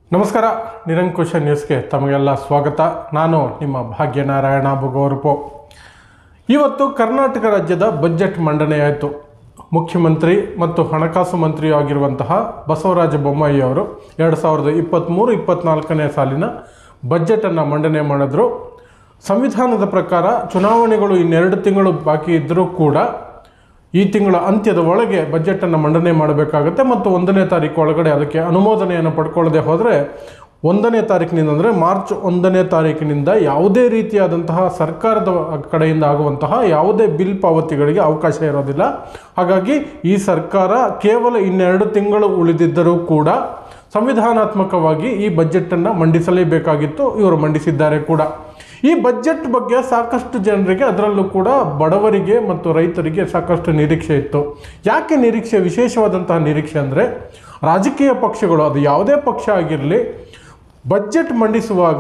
ನಮಸ್ಕಾರ ನಿರಂಕುಶ ನ್ಯೂಸ್ಗೆ ತಮಗೆಲ್ಲ ಸ್ವಾಗತ ನಾನು ನಿಮ್ಮ ಭಾಗ್ಯನಾರಾಯಣ ಬೊಗೋರ್ಪು ಇವತ್ತು ಕರ್ನಾಟಕ ರಾಜ್ಯದ ಬಜೆಟ್ ಮಂಡನೆಯಾಯಿತು ಮುಖ್ಯಮಂತ್ರಿ ಮತ್ತು ಹಣಕಾಸು ಮಂತ್ರಿ ಆಗಿರುವಂತಹ ಬಸವರಾಜ ಬೊಮ್ಮಾಯಿ ಅವರು ಎರಡು ಸಾವಿರದ ಇಪ್ಪತ್ತ್ಮೂರು ಇಪ್ಪತ್ತ್ನಾಲ್ಕನೇ ಸಾಲಿನ ಬಜೆಟನ್ನು ಮಂಡನೆ ಮಾಡಿದ್ರು ಸಂವಿಧಾನದ ಪ್ರಕಾರ ಚುನಾವಣೆಗಳು ಇನ್ನೆರಡು ತಿಂಗಳು ಬಾಕಿ ಇದ್ದರೂ ಕೂಡ ಈ ತಿಂಗಳ ಅಂತ್ಯದ ಒಳಗೆ ಬಜೆಟನ್ನು ಮಂಡನೆ ಮಾಡಬೇಕಾಗುತ್ತೆ ಮತ್ತು ಒಂದನೇ ತಾರೀಕು ಒಳಗಡೆ ಅದಕ್ಕೆ ಅನುಮೋದನೆಯನ್ನು ಪಡ್ಕೊಳ್ಳದೆ ಹೋದರೆ ಒಂದನೇ ತಾರೀಕಿನಿಂದ ಅಂದರೆ ಮಾರ್ಚ್ ಒಂದನೇ ತಾರೀಕಿನಿಂದ ಯಾವುದೇ ರೀತಿಯಾದಂತಹ ಸರ್ಕಾರದ ಕಡೆಯಿಂದ ಆಗುವಂತಹ ಯಾವುದೇ ಬಿಲ್ ಪಾವತಿಗಳಿಗೆ ಅವಕಾಶ ಇರೋದಿಲ್ಲ ಹಾಗಾಗಿ ಈ ಸರ್ಕಾರ ಕೇವಲ ಇನ್ನೆರಡು ತಿಂಗಳು ಉಳಿದಿದ್ದರೂ ಕೂಡ ಸಂವಿಧಾನಾತ್ಮಕವಾಗಿ ಈ ಬಜೆಟನ್ನು ಮಂಡಿಸಲೇಬೇಕಾಗಿತ್ತು ಇವರು ಮಂಡಿಸಿದ್ದಾರೆ ಕೂಡ ಈ ಬಜೆಟ್ ಬಗ್ಗೆ ಸಾಕಷ್ಟು ಜನರಿಗೆ ಅದರಲ್ಲೂ ಕೂಡ ಬಡವರಿಗೆ ಮತ್ತು ರೈತರಿಗೆ ಸಾಕಷ್ಟು ನಿರೀಕ್ಷೆ ಇತ್ತು ಯಾಕೆ ನಿರೀಕ್ಷೆ ವಿಶೇಷವಾದಂತಹ ನಿರೀಕ್ಷೆ ಅಂದರೆ ರಾಜಕೀಯ ಪಕ್ಷಗಳು ಅದು ಯಾವುದೇ ಪಕ್ಷ ಆಗಿರಲಿ ಬಜೆಟ್ ಮಂಡಿಸುವಾಗ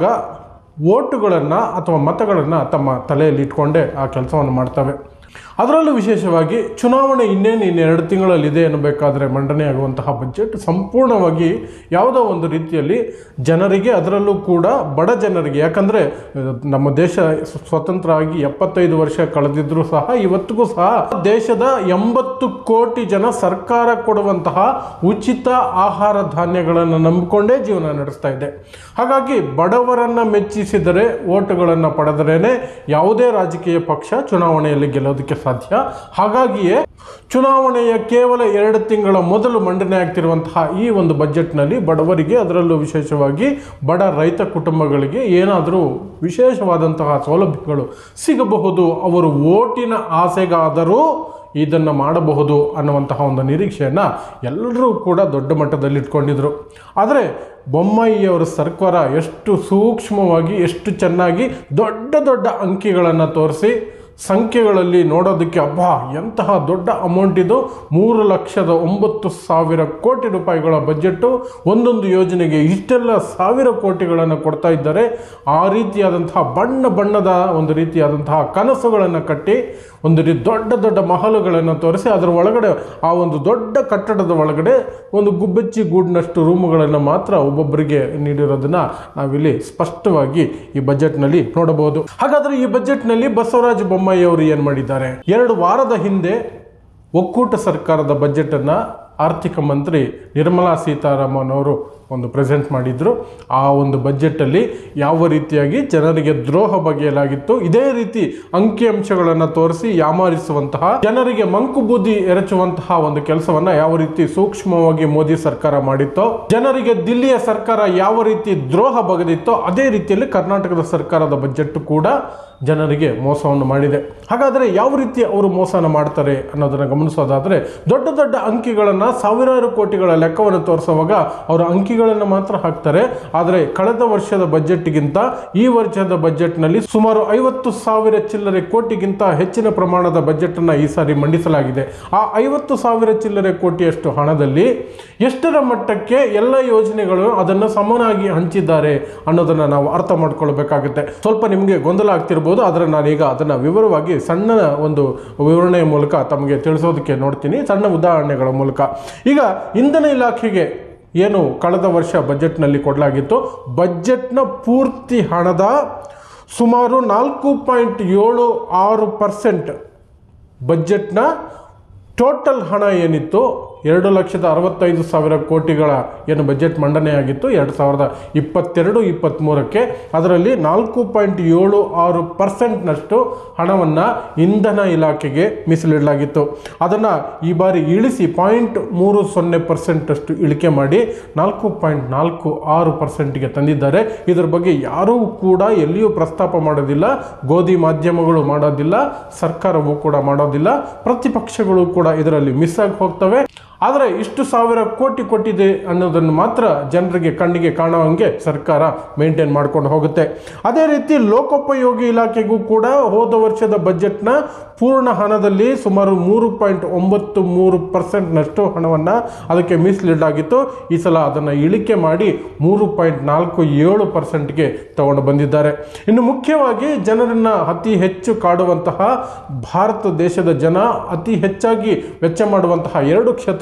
ಓಟುಗಳನ್ನು ಅಥವಾ ಮತಗಳನ್ನು ತಮ್ಮ ತಲೆಯಲ್ಲಿ ಇಟ್ಕೊಂಡೇ ಆ ಕೆಲಸವನ್ನು ಮಾಡ್ತವೆ ಅದರಲ್ಲೂ ವಿಶೇಷವಾಗಿ ಚುನಾವಣೆ ಇನ್ನೇನು ಇನ್ನೆರಡು ತಿಂಗಳಲ್ಲಿದೆ ಅನ್ನಬೇಕಾದ್ರೆ ಮಂಡನೆ ಆಗುವಂತಹ ಬಜೆಟ್ ಸಂಪೂರ್ಣವಾಗಿ ಯಾವುದೋ ಒಂದು ರೀತಿಯಲ್ಲಿ ಜನರಿಗೆ ಅದರಲ್ಲೂ ಕೂಡ ಬಡ ಜನರಿಗೆ ಯಾಕಂದರೆ ನಮ್ಮ ದೇಶ ಸ್ವತಂತ್ರ ಆಗಿ ಎಪ್ಪತ್ತೈದು ವರ್ಷ ಕಳೆದಿದ್ರೂ ಸಹ ಇವತ್ತಿಗೂ ಸಹ ದೇಶದ ಎಂಬತ್ತು ಕೋಟಿ ಜನ ಸರ್ಕಾರ ಕೊಡುವಂತಹ ಉಚಿತ ಆಹಾರ ಧಾನ್ಯಗಳನ್ನು ನಂಬಿಕೊಂಡೇ ಜೀವನ ನಡೆಸ್ತಾ ಇದೆ ಹಾಗಾಗಿ ಬಡವರನ್ನು ಮೆಚ್ಚಿಸಿದರೆ ಓಟುಗಳನ್ನು ಪಡೆದರೇನೆ ಯಾವುದೇ ರಾಜಕೀಯ ಪಕ್ಷ ಚುನಾವಣೆಯಲ್ಲಿ ಗೆಲ್ಲೋದಕ್ಕೆ ಸಾಧ್ಯ ಹಾಗಾಗಿಯೇ ಚುನಾವಣೆಯ ಕೇವಲ ಎರಡು ತಿಂಗಳ ಮೊದಲು ಮಂಡನೆ ಆಗ್ತಿರುವಂತಹ ಈ ಒಂದು ಬಜೆಟ್ನಲ್ಲಿ ಬಡವರಿಗೆ ಅದರಲ್ಲೂ ವಿಶೇಷವಾಗಿ ಬಡ ರೈತ ಕುಟುಂಬಗಳಿಗೆ ಏನಾದರೂ ವಿಶೇಷವಾದಂತಹ ಸೌಲಭ್ಯಗಳು ಸಿಗಬಹುದು ಅವರು ಓಟಿನ ಆಸೆಗಾದರೂ ಇದನ್ನು ಮಾಡಬಹುದು ಅನ್ನುವಂತಹ ಒಂದು ನಿರೀಕ್ಷೆಯನ್ನು ಎಲ್ಲರೂ ಕೂಡ ದೊಡ್ಡ ಮಟ್ಟದಲ್ಲಿ ಇಟ್ಕೊಂಡಿದ್ರು ಆದರೆ ಬೊಮ್ಮಾಯಿಯವರ ಸರ್ಕಾರ ಎಷ್ಟು ಸೂಕ್ಷ್ಮವಾಗಿ ಎಷ್ಟು ಚೆನ್ನಾಗಿ ದೊಡ್ಡ ದೊಡ್ಡ ಅಂಕಿಗಳನ್ನು ತೋರಿಸಿ ಸಂಖ್ಯೆಗಳಲ್ಲಿ ನೋಡೋದಕ್ಕೆ ಅಬ್ಬಾ ಎಂತಹ ದೊಡ್ಡ ಅಮೌಂಟ್ ಇದು ಮೂರು ಲಕ್ಷದ ಒಂಬತ್ತು ಸಾವಿರ ಕೋಟಿ ರೂಪಾಯಿಗಳ ಬಜೆಟ್ಟು ಒಂದೊಂದು ಯೋಜನೆಗೆ ಇಷ್ಟೆಲ್ಲ ಸಾವಿರ ಕೋಟಿಗಳನ್ನು ಕೊಡ್ತಾ ಇದ್ದಾರೆ ಆ ರೀತಿಯಾದಂತಹ ಬಣ್ಣ ಬಣ್ಣದ ಒಂದು ರೀತಿಯಾದಂತಹ ಕನಸುಗಳನ್ನು ಕಟ್ಟಿ ಒಂದು ರೀತಿ ದೊಡ್ಡ ದೊಡ್ಡ ಮಹಲುಗಳನ್ನು ತೋರಿಸಿ ಅದರ ಒಳಗಡೆ ಆ ಒಂದು ದೊಡ್ಡ ಕಟ್ಟಡದ ಒಳಗಡೆ ಒಂದು ಗುಬ್ಬಚ್ಚಿ ಗೂಡಿನಷ್ಟು ರೂಮುಗಳನ್ನು ಮಾತ್ರ ಒಬ್ಬೊಬ್ಬರಿಗೆ ನೀಡಿರೋದನ್ನ ನಾವಿಲ್ಲಿ ಸ್ಪಷ್ಟವಾಗಿ ಈ ಬಜೆಟ್ನಲ್ಲಿ ನೋಡಬಹುದು ಹಾಗಾದರೆ ಈ ಬಜೆಟ್ನಲ್ಲಿ ಬಸವರಾಜ ಬೊಮ್ಮಾಯಿ ಅವರು ಏನು ಮಾಡಿದ್ದಾರೆ ಎರಡು ವಾರದ ಹಿಂದೆ ಒಕ್ಕೂಟ ಸರ್ಕಾರದ ಬಜೆಟನ್ನು ಆರ್ಥಿಕ ಮಂತ್ರಿ ನಿರ್ಮಲಾ ಸೀತಾರಾಮನ್ ಅವರು ಒಂದು ಪ್ರೆಸೆಂಟ್ ಮಾಡಿದ್ರು ಆ ಒಂದು ಬಜೆಟಲ್ಲಿ ಯಾವ ರೀತಿಯಾಗಿ ಜನರಿಗೆ ದ್ರೋಹ ಬಗೆಯಲಾಗಿತ್ತು ಇದೇ ರೀತಿ ಅಂಕಿಅಂಶಗಳನ್ನು ತೋರಿಸಿ ಯಾಮಾರಿಸುವಂತಹ ಜನರಿಗೆ ಮಂಕು ಬೂದಿ ಎರಚುವಂತಹ ಒಂದು ಕೆಲಸವನ್ನ ಯಾವ ರೀತಿ ಸೂಕ್ಷ್ಮವಾಗಿ ಮೋದಿ ಸರ್ಕಾರ ಮಾಡಿತ್ತೋ ಜನರಿಗೆ ದಿಲ್ಲಿಯ ಸರ್ಕಾರ ಯಾವ ರೀತಿ ದ್ರೋಹ ಬಗೆದಿತ್ತೋ ಅದೇ ರೀತಿಯಲ್ಲಿ ಕರ್ನಾಟಕದ ಸರ್ಕಾರದ ಬಜೆಟ್ ಕೂಡ ಜನರಿಗೆ ಮೋಸವನ್ನು ಮಾಡಿದೆ ಹಾಗಾದರೆ ಯಾವ ರೀತಿ ಅವರು ಮೋಸನ ಮಾಡ್ತಾರೆ ಅನ್ನೋದನ್ನು ಗಮನಿಸೋದಾದರೆ ದೊಡ್ಡ ದೊಡ್ಡ ಅಂಕಿಗಳನ್ನು ಸಾವಿರಾರು ಕೋಟಿಗಳ ಲೆಕ್ಕವನ್ನು ತೋರಿಸುವಾಗ ಅವರ ಅಂಕಿಗಳನ್ನು ಮಾತ್ರ ಹಾಕ್ತಾರೆ ಆದರೆ ಕಳೆದ ವರ್ಷದ ಬಜೆಟ್ಗಿಂತ ಈ ವರ್ಷದ ಬಜೆಟ್ನಲ್ಲಿ ಸುಮಾರು ಐವತ್ತು ಸಾವಿರ ಚಿಲ್ಲರೆ ಕೋಟಿಗಿಂತ ಹೆಚ್ಚಿನ ಪ್ರಮಾಣದ ಬಜೆಟನ್ನು ಈ ಸಾರಿ ಮಂಡಿಸಲಾಗಿದೆ ಆ ಐವತ್ತು ಸಾವಿರ ಚಿಲ್ಲರೆ ಕೋಟಿಯಷ್ಟು ಹಣದಲ್ಲಿ ಎಷ್ಟರ ಮಟ್ಟಕ್ಕೆ ಎಲ್ಲ ಯೋಜನೆಗಳು ಅದನ್ನು ಸಮನಾಗಿ ಹಂಚಿದ್ದಾರೆ ಅನ್ನೋದನ್ನು ನಾವು ಅರ್ಥ ಮಾಡ್ಕೊಳ್ಬೇಕಾಗುತ್ತೆ ಸ್ವಲ್ಪ ನಿಮಗೆ ಗೊಂದಲ ಆಗ್ತಿರ್ಬೋದು ಆದರೆ ನಾನೀಗ ಅದನ್ನು ವಿವರವಾಗಿ ಸಣ್ಣ ಒಂದು ವಿವರಣೆಯ ಮೂಲಕ ತಮಗೆ ತಿಳಿಸೋದಕ್ಕೆ ನೋಡ್ತೀನಿ ಸಣ್ಣ ಉದಾಹರಣೆಗಳ ಮೂಲಕ ಈಗ ಇಂಧನ ಇಲಾಖೆಗೆ ಏನು ಕಳೆದ ವರ್ಷ ಬಜೆಟ್ನಲ್ಲಿ ಕೊಡಲಾಗಿತ್ತು ಬಜೆಟ್ನ ಪೂರ್ತಿ ಹಣದ ಸುಮಾರು ನಾಲ್ಕು ಪಾಯಿಂಟ್ ಏಳು ಆರು ಪರ್ಸೆಂಟ್ ಬಜೆಟ್ನ ಟೋಟಲ್ ಹಣ ಏನಿತ್ತು ಎರಡು ಲಕ್ಷದ ಅರವತ್ತೈದು ಸಾವಿರ ಕೋಟಿಗಳ ಏನು ಬಜೆಟ್ ಮಂಡನೆಯಾಗಿತ್ತು ಎರಡು ಸಾವಿರದ ಇಪ್ಪತ್ತೆರಡು ಇಪ್ಪತ್ತ್ಮೂರಕ್ಕೆ ಅದರಲ್ಲಿ ನಾಲ್ಕು ಪಾಯಿಂಟ್ ಏಳು ಆರು ಪರ್ಸೆಂಟ್ನಷ್ಟು ಹಣವನ್ನು ಇಂಧನ ಇಲಾಖೆಗೆ ಮೀಸಲಿಡಲಾಗಿತ್ತು ಅದನ್ನು ಈ ಬಾರಿ ಇಳಿಸಿ ಪಾಯಿಂಟ್ ಮೂರು ಸೊನ್ನೆ ಪರ್ಸೆಂಟಷ್ಟು ಇಳಿಕೆ ಮಾಡಿ ನಾಲ್ಕು ಪಾಯಿಂಟ್ ನಾಲ್ಕು ಆರು ಪರ್ಸೆಂಟ್ಗೆ ತಂದಿದ್ದಾರೆ ಇದರ ಬಗ್ಗೆ ಯಾರೂ ಕೂಡ ಎಲ್ಲಿಯೂ ಪ್ರಸ್ತಾಪ ಮಾಡೋದಿಲ್ಲ ಗೋಧಿ ಮಾಧ್ಯಮಗಳು ಮಾಡೋದಿಲ್ಲ ಸರ್ಕಾರವು ಕೂಡ ಮಾಡೋದಿಲ್ಲ ಪ್ರತಿಪಕ್ಷಗಳು ಕೂಡ ಇದರಲ್ಲಿ ಮಿಸ್ ಆಗಿ ಹೋಗ್ತವೆ ಆದರೆ ಇಷ್ಟು ಸಾವಿರ ಕೋಟಿ ಕೊಟ್ಟಿದೆ ಅನ್ನೋದನ್ನು ಮಾತ್ರ ಜನರಿಗೆ ಕಣ್ಣಿಗೆ ಕಾಣುವಂಗೆ ಸರ್ಕಾರ ಮೇಂಟೈನ್ ಮಾಡ್ಕೊಂಡು ಹೋಗುತ್ತೆ ಅದೇ ರೀತಿ ಲೋಕೋಪಯೋಗಿ ಇಲಾಖೆಗೂ ಕೂಡ ಹೋದ ವರ್ಷದ ಬಜೆಟ್ನ ಪೂರ್ಣ ಹಣದಲ್ಲಿ ಸುಮಾರು ಮೂರು ಪಾಯಿಂಟ್ ಒಂಬತ್ತು ಮೂರು ಪರ್ಸೆಂಟ್ನಷ್ಟು ಹಣವನ್ನು ಅದಕ್ಕೆ ಮೀಸಲಿಡಲಾಗಿತ್ತು ಈ ಸಲ ಅದನ್ನು ಇಳಿಕೆ ಮಾಡಿ ಮೂರು ಪಾಯಿಂಟ್ ನಾಲ್ಕು ಏಳು ಪರ್ಸೆಂಟ್ಗೆ ತಗೊಂಡು ಬಂದಿದ್ದಾರೆ ಇನ್ನು ಮುಖ್ಯವಾಗಿ ಜನರನ್ನು ಅತಿ ಹೆಚ್ಚು ಕಾಡುವಂತಹ ಭಾರತ ದೇಶದ ಜನ ಅತಿ ಹೆಚ್ಚಾಗಿ ವೆಚ್ಚ ಮಾಡುವಂತಹ ಎರಡು ಕ್ಷೇತ್ರ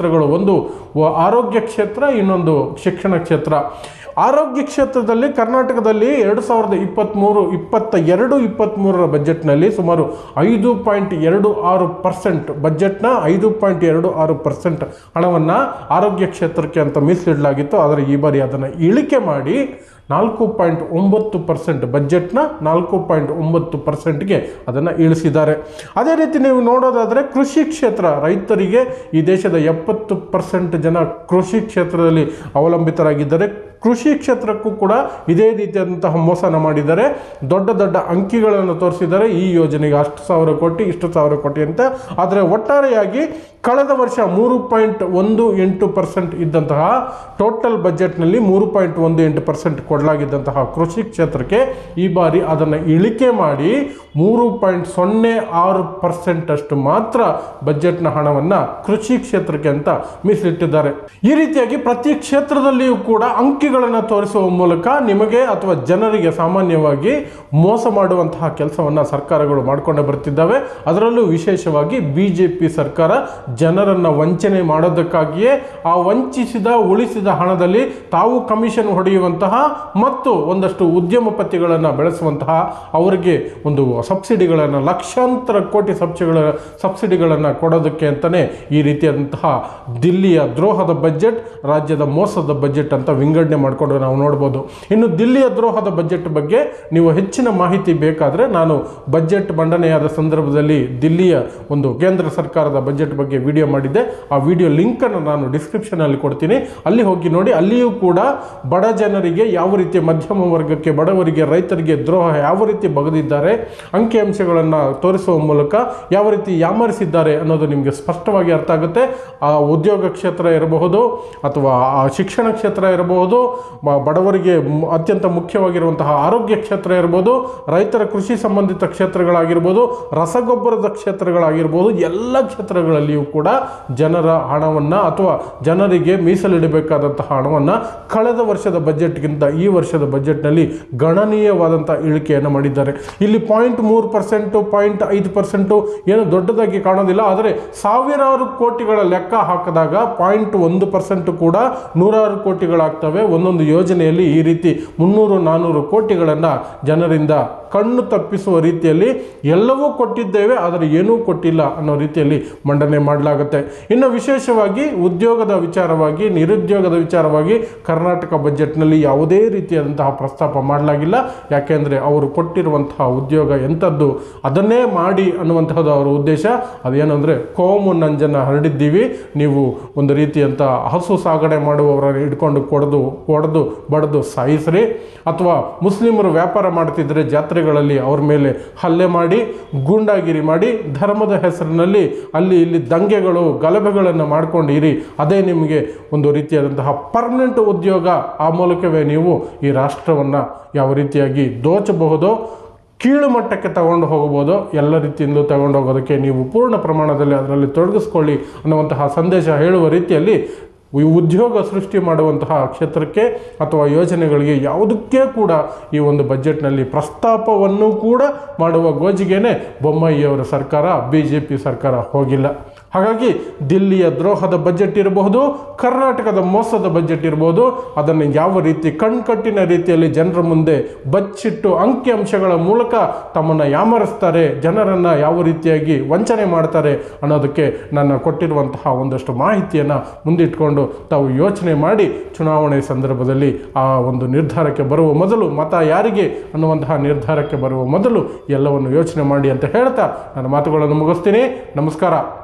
ಕ್ಷೇತ್ರಗಳು ಒಂದು ವ- ಆರೋಗ್ಯ ಕ್ಷೇತ್ರ ಇನ್ನೊಂದು ಶಿಕ್ಷಣ ಕ್ಷೇತ್ರ ಆರೋಗ್ಯ ಕ್ಷೇತ್ರದಲ್ಲಿ ಕರ್ನಾಟಕದಲ್ಲಿ ಎರಡು ಸಾವಿರದ ಇಪ್ಪತ್ತ್ಮೂರು ಇಪ್ಪತ್ತ ಎರಡು ಇಪ್ಪತ್ತ್ಮೂರರ ಬಜೆಟ್ನಲ್ಲಿ ಸುಮಾರು ಐದು ಪಾಯಿಂಟ್ ಎರಡು ಆರು ಪರ್ಸೆಂಟ್ ಬಜೆಟ್ನ ಐದು ಪಾಯಿಂಟ್ ಎರಡು ಆರು ಪರ್ಸೆಂಟ್ ಹಣವನ್ನು ಆರೋಗ್ಯ ಕ್ಷೇತ್ರಕ್ಕೆ ಅಂತ ಮೀಸಲಿಡಲಾಗಿತ್ತು ಆದರೆ ಈ ಬಾರಿ ಅದನ್ನು ಇಳಿಕೆ ಮಾಡಿ ನಾಲ್ಕು ಪಾಯಿಂಟ್ ಒಂಬತ್ತು ಪರ್ಸೆಂಟ್ ಬಜೆಟ್ನ ನಾಲ್ಕು ಪಾಯಿಂಟ್ ಒಂಬತ್ತು ಪರ್ಸೆಂಟ್ಗೆ ಅದನ್ನು ಇಳಿಸಿದ್ದಾರೆ ಅದೇ ರೀತಿ ನೀವು ನೋಡೋದಾದರೆ ಕೃಷಿ ಕ್ಷೇತ್ರ ರೈತರಿಗೆ ಈ ದೇಶದ ಎಪ್ಪತ್ತು ಪರ್ಸೆಂಟ್ ಜನ ಕೃಷಿ ಕ್ಷೇತ್ರದಲ್ಲಿ ಅವಲಂಬಿತರಾಗಿದ್ದಾರೆ ಕೃಷಿ ಕ್ಷೇತ್ರಕ್ಕೂ ಕೂಡ ಇದೇ ರೀತಿಯಾದಂತಹ ಮೋಸನ ಮಾಡಿದ್ದಾರೆ ದೊಡ್ಡ ದೊಡ್ಡ ಅಂಕಿಗಳನ್ನು ತೋರಿಸಿದ್ದಾರೆ ಈ ಯೋಜನೆಗೆ ಅಷ್ಟು ಸಾವಿರ ಕೋಟಿ ಇಷ್ಟು ಸಾವಿರ ಕೋಟಿ ಅಂತ ಆದರೆ ಒಟ್ಟಾರೆಯಾಗಿ ಕಳೆದ ವರ್ಷ ಮೂರು ಪಾಯಿಂಟ್ ಒಂದು ಎಂಟು ಪರ್ಸೆಂಟ್ ಇದ್ದಂತಹ ಟೋಟಲ್ ಬಜೆಟ್ನಲ್ಲಿ ಮೂರು ಪಾಯಿಂಟ್ ಒಂದು ಎಂಟು ಪರ್ಸೆಂಟ್ ಕೊಡಲಾಗಿದ್ದಂತಹ ಕೃಷಿ ಕ್ಷೇತ್ರಕ್ಕೆ ಈ ಬಾರಿ ಅದನ್ನು ಇಳಿಕೆ ಮಾಡಿ ಮೂರು ಪಾಯಿಂಟ್ ಸೊನ್ನೆ ಆರು ಪರ್ಸೆಂಟ್ ಅಷ್ಟು ಮಾತ್ರ ಬಜೆಟ್ನ ಹಣವನ್ನು ಕೃಷಿ ಕ್ಷೇತ್ರಕ್ಕೆ ಅಂತ ಮೀಸಲಿಟ್ಟಿದ್ದಾರೆ ಈ ರೀತಿಯಾಗಿ ಪ್ರತಿ ಕ್ಷೇತ್ರದಲ್ಲಿಯೂ ಕೂಡ ಅಂಕಿಗಳನ್ನು ತೋರಿಸುವ ಮೂಲಕ ನಿಮಗೆ ಅಥವಾ ಜನರಿಗೆ ಸಾಮಾನ್ಯವಾಗಿ ಮೋಸ ಮಾಡುವಂತಹ ಕೆಲಸವನ್ನು ಸರ್ಕಾರಗಳು ಮಾಡಿಕೊಂಡೇ ಬರ್ತಿದ್ದಾವೆ ಅದರಲ್ಲೂ ವಿಶೇಷವಾಗಿ ಬಿ ಜೆ ಪಿ ಸರ್ಕಾರ ಜನರನ್ನು ವಂಚನೆ ಮಾಡೋದಕ್ಕಾಗಿಯೇ ಆ ವಂಚಿಸಿದ ಉಳಿಸಿದ ಹಣದಲ್ಲಿ ತಾವು ಕಮಿಷನ್ ಹೊಡೆಯುವಂತಹ ಮತ್ತು ಒಂದಷ್ಟು ಉದ್ಯಮಪತಿಗಳನ್ನು ಬೆಳೆಸುವಂತಹ ಅವರಿಗೆ ಒಂದು ಸಬ್ಸಿಡಿಗಳನ್ನು ಲಕ್ಷಾಂತರ ಕೋಟಿ ಸಬ್ಸಿಡಿಗಳ ಸಬ್ಸಿಡಿಗಳನ್ನು ಕೊಡೋದಕ್ಕೆ ಅಂತಲೇ ಈ ರೀತಿಯಾದಂತಹ ದಿಲ್ಲಿಯ ದ್ರೋಹದ ಬಜೆಟ್ ರಾಜ್ಯದ ಮೋಸದ ಬಜೆಟ್ ಅಂತ ವಿಂಗಡಣೆ ಮಾಡಿಕೊಂಡು ನಾವು ನೋಡ್ಬೋದು ಇನ್ನು ದಿಲ್ಲಿಯ ದ್ರೋಹದ ಬಜೆಟ್ ಬಗ್ಗೆ ನೀವು ಹೆಚ್ಚಿನ ಮಾಹಿತಿ ಬೇಕಾದರೆ ನಾನು ಬಜೆಟ್ ಮಂಡನೆಯಾದ ಸಂದರ್ಭದಲ್ಲಿ ದಿಲ್ಲಿಯ ಒಂದು ಕೇಂದ್ರ ಸರ್ಕಾರದ ಬಜೆಟ್ ಬಗ್ಗೆ ವಿಡಿಯೋ ಮಾಡಿದ್ದೆ ಆ ವಿಡಿಯೋ ಲಿಂಕನ್ನು ನಾನು ಡಿಸ್ಕ್ರಿಪ್ಷನಲ್ಲಿ ಕೊಡ್ತೀನಿ ಅಲ್ಲಿ ಹೋಗಿ ನೋಡಿ ಅಲ್ಲಿಯೂ ಕೂಡ ಬಡ ಜನರಿಗೆ ಯಾವ ರೀತಿ ಮಧ್ಯಮ ವರ್ಗಕ್ಕೆ ಬಡವರಿಗೆ ರೈತರಿಗೆ ದ್ರೋಹ ಯಾವ ರೀತಿ ಬಗೆದಿದ್ದಾರೆ ಅಂಕಿಅಂಶಗಳನ್ನು ತೋರಿಸುವ ಮೂಲಕ ಯಾವ ರೀತಿ ಯಾಮರಿಸಿದ್ದಾರೆ ಅನ್ನೋದು ನಿಮಗೆ ಸ್ಪಷ್ಟವಾಗಿ ಅರ್ಥ ಆಗುತ್ತೆ ಆ ಉದ್ಯೋಗ ಕ್ಷೇತ್ರ ಇರಬಹುದು ಅಥವಾ ಆ ಶಿಕ್ಷಣ ಕ್ಷೇತ್ರ ಇರಬಹುದು ಬ- ಬಡವರಿಗೆ ಮ್- ಅತ್ಯಂತ ಮುಖ್ಯವಾಗಿರುವಂತಹ ಆರೋಗ್ಯ ಕ್ಷೇತ್ರ ಇರ್ಬೋದು ರೈತರ ಕೃಷಿ ಸಂಬಂಧಿತ ಕ್ಷೇತ್ರಗಳಾಗಿರ್ಬೋದು ರಸಗೊಬ್ಬರದ ಕ್ಷೇತ್ರಗಳಾಗಿರ್ಬೋದು ಎಲ್ಲ ಕ್ಷೇತ್ರಗಳಲ್ಲಿಯೂ ಕೂಡ ಜನರ ಹಣವನ್ನು ಅಥವಾ ಜನರಿಗೆ ಮೀಸಲಿಡಬೇಕಾದಂತಹ ಹಣವನ್ನು ಕಳೆದ ವರ್ಷದ ಬಜೆಟ್ಗಿಂತ ಈ ವರ್ಷದ ಬಜೆಟ್ನಲ್ಲಿ ಗಣನೀಯವಾದಂಥ ಇಳಿಕೆಯನ್ನು ಮಾಡಿದ್ದಾರೆ ಇಲ್ಲಿ ಪಾಯಿಂಟ್ ಮೂರು ಪರ್ಸೆಂಟು ಪಾಯಿಂಟ್ ಐದು ಪರ್ಸೆಂಟು ಏನು ದೊಡ್ಡದಾಗಿ ಕಾಣೋದಿಲ್ಲ ಆದರೆ ಸಾವಿರಾರು ಕೋಟಿಗಳ ಲೆಕ್ಕ ಹಾಕಿದಾಗ ಪಾಯಿಂಟ್ ಒಂದು ಪರ್ಸೆಂಟು ಕೂಡ ನೂರಾರು ಕೋಟಿಗಳಾಗ್ತವೆ ಒಂದೊಂದು ಯೋಜನೆಯಲ್ಲಿ ಈ ರೀತಿ ಮುನ್ನೂರು ನಾನ್ನೂರು ಕೋಟಿಗಳನ್ನು ಜನರಿಂದ ಕಣ್ಣು ತಪ್ಪಿಸುವ ರೀತಿಯಲ್ಲಿ ಎಲ್ಲವೂ ಕೊಟ್ಟಿದ್ದೇವೆ ಆದರೆ ಏನೂ ಕೊಟ್ಟಿಲ್ಲ ಅನ್ನೋ ರೀತಿಯಲ್ಲಿ ಮಂಡನೆ ಮಾಡಲಾಗುತ್ತೆ ಇನ್ನು ವಿಶೇಷವಾಗಿ ಉದ್ಯೋಗದ ವಿಚಾರವಾಗಿ ನಿರುದ್ಯೋಗದ ವಿಚಾರವಾಗಿ ಕರ್ನಾಟಕ ಬಜೆಟ್ನಲ್ಲಿ ಯಾವುದೇ ರೀತಿಯಾದಂತಹ ಪ್ರಸ್ತಾಪ ಮಾಡಲಾಗಿಲ್ಲ ಯಾಕೆಂದರೆ ಅವರು ಕೊಟ್ಟಿರುವಂತಹ ಉದ್ಯೋಗ ಎಂಥದ್ದು ಅದನ್ನೇ ಮಾಡಿ ಅನ್ನುವಂತಹದ್ದು ಅವರ ಉದ್ದೇಶ ಅದೇನೆಂದರೆ ಕೋಮು ನಂಜನ್ನು ಹರಡಿದ್ದೀವಿ ನೀವು ಒಂದು ರೀತಿಯಂಥ ಹಸು ಸಾಗಣೆ ಮಾಡುವವರನ್ನು ಹಿಡ್ಕೊಂಡು ಕೊಡದು ಹೊಡೆದು ಬಡ್ದು ಸಾಯಿಸ್ರಿ ಅಥವಾ ಮುಸ್ಲಿಮರು ವ್ಯಾಪಾರ ಮಾಡ್ತಿದ್ರೆ ಜಾತ್ರೆಗಳಲ್ಲಿ ಅವ್ರ ಮೇಲೆ ಹಲ್ಲೆ ಮಾಡಿ ಗೂಂಡಾಗಿರಿ ಮಾಡಿ ಧರ್ಮದ ಹೆಸರಿನಲ್ಲಿ ಅಲ್ಲಿ ಇಲ್ಲಿ ದಂಗೆಗಳು ಗಲಭೆಗಳನ್ನು ಮಾಡ್ಕೊಂಡು ಇರಿ ಅದೇ ನಿಮಗೆ ಒಂದು ರೀತಿಯಾದಂತಹ ಪರ್ಮನೆಂಟ್ ಉದ್ಯೋಗ ಆ ಮೂಲಕವೇ ನೀವು ಈ ರಾಷ್ಟ್ರವನ್ನು ಯಾವ ರೀತಿಯಾಗಿ ದೋಚಬಹುದೋ ಕೀಳು ಮಟ್ಟಕ್ಕೆ ತಗೊಂಡು ಹೋಗ್ಬೋದು ಎಲ್ಲ ರೀತಿಯಿಂದಲೂ ತಗೊಂಡು ಹೋಗೋದಕ್ಕೆ ನೀವು ಪೂರ್ಣ ಪ್ರಮಾಣದಲ್ಲಿ ಅದರಲ್ಲಿ ತೊಡಗಿಸ್ಕೊಳ್ಳಿ ಅನ್ನುವಂತಹ ಸಂದೇಶ ಹೇಳುವ ರೀತಿಯಲ್ಲಿ ಈ ಉದ್ಯೋಗ ಸೃಷ್ಟಿ ಮಾಡುವಂತಹ ಕ್ಷೇತ್ರಕ್ಕೆ ಅಥವಾ ಯೋಜನೆಗಳಿಗೆ ಯಾವುದಕ್ಕೆ ಕೂಡ ಈ ಒಂದು ಬಜೆಟ್ನಲ್ಲಿ ಪ್ರಸ್ತಾಪವನ್ನು ಕೂಡ ಮಾಡುವ ಗೋಜಿಗೆನೆ ಬೊಮ್ಮಾಯಿಯವರ ಸರ್ಕಾರ ಬಿ ಜೆ ಪಿ ಸರ್ಕಾರ ಹೋಗಿಲ್ಲ ಹಾಗಾಗಿ ದಿಲ್ಲಿಯ ದ್ರೋಹದ ಬಜೆಟ್ ಇರಬಹುದು ಕರ್ನಾಟಕದ ಮೋಸದ ಬಜೆಟ್ ಇರಬಹುದು ಅದನ್ನು ಯಾವ ರೀತಿ ಕಣ್ಕಟ್ಟಿನ ರೀತಿಯಲ್ಲಿ ಜನರ ಮುಂದೆ ಬಚ್ಚಿಟ್ಟು ಅಂಕಿಅಂಶಗಳ ಮೂಲಕ ತಮ್ಮನ್ನು ಯಾಮರಿಸ್ತಾರೆ ಜನರನ್ನು ಯಾವ ರೀತಿಯಾಗಿ ವಂಚನೆ ಮಾಡ್ತಾರೆ ಅನ್ನೋದಕ್ಕೆ ನಾನು ಕೊಟ್ಟಿರುವಂತಹ ಒಂದಷ್ಟು ಮಾಹಿತಿಯನ್ನು ಮುಂದಿಟ್ಕೊಂಡು ತಾವು ಯೋಚನೆ ಮಾಡಿ ಚುನಾವಣೆ ಸಂದರ್ಭದಲ್ಲಿ ಆ ಒಂದು ನಿರ್ಧಾರಕ್ಕೆ ಬರುವ ಮೊದಲು ಮತ ಯಾರಿಗೆ ಅನ್ನುವಂತಹ ನಿರ್ಧಾರಕ್ಕೆ ಬರುವ ಮೊದಲು ಎಲ್ಲವನ್ನು ಯೋಚನೆ ಮಾಡಿ ಅಂತ ಹೇಳ್ತಾ ನನ್ನ ಮಾತುಗಳನ್ನು ಮುಗಿಸ್ತೀನಿ ನಮಸ್ಕಾರ